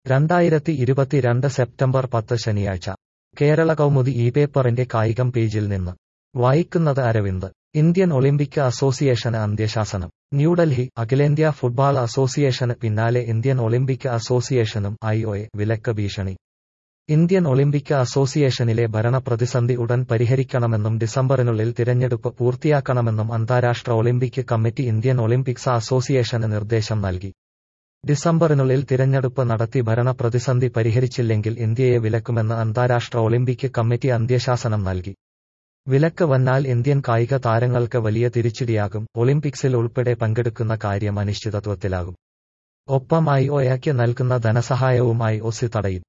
രണ്ടായിരത്തി ഇരുപത്തിരണ്ട് സെപ്റ്റംബർ പത്ത് ശനിയാഴ്ച കേരള കൗമുദി ഈ പേപ്പറിന്റെ കായികം പേജിൽ നിന്ന് വായിക്കുന്നത് അരവിന്ദ് ഇന്ത്യൻ ഒളിമ്പിക് അസോസിയേഷന് അന്ത്യശാസനം ന്യൂഡൽഹി അഖിലേന്ത്യാ ഫുട്ബാൾ അസോസിയേഷന് പിന്നാലെ ഇന്ത്യൻ ഒളിമ്പിക് അസോസിയേഷനും ഐഒഎ വിലക്ക് ഭീഷണി ഇന്ത്യൻ ഒളിമ്പിക് അസോസിയേഷനിലെ ഭരണ പ്രതിസന്ധി ഉടൻ പരിഹരിക്കണമെന്നും ഡിസംബറിനുള്ളിൽ തിരഞ്ഞെടുപ്പ് പൂർത്തിയാക്കണമെന്നും അന്താരാഷ്ട്ര ഒളിമ്പിക് കമ്മിറ്റി ഇന്ത്യൻ ഒളിമ്പിക്സ് അസോസിയേഷന് നിർദ്ദേശം നൽകി ഡിസംബറിനുള്ളിൽ തിരഞ്ഞെടുപ്പ് നടത്തി ഭരണ പ്രതിസന്ധി പരിഹരിച്ചില്ലെങ്കിൽ ഇന്ത്യയെ വിലക്കുമെന്ന് അന്താരാഷ്ട്ര ഒളിമ്പിക് കമ്മിറ്റി അന്ത്യശാസനം നൽകി വിലക്ക് വന്നാൽ ഇന്ത്യൻ കായിക താരങ്ങൾക്ക് വലിയ തിരിച്ചടിയാകും ഒളിമ്പിക്സിൽ ഉൾപ്പെടെ പങ്കെടുക്കുന്ന കാര്യം അനിശ്ചിതത്വത്തിലാകും ഒപ്പം ഐഒഎക്ക് നൽകുന്ന ധനസഹായവും ഐഒസി തടയും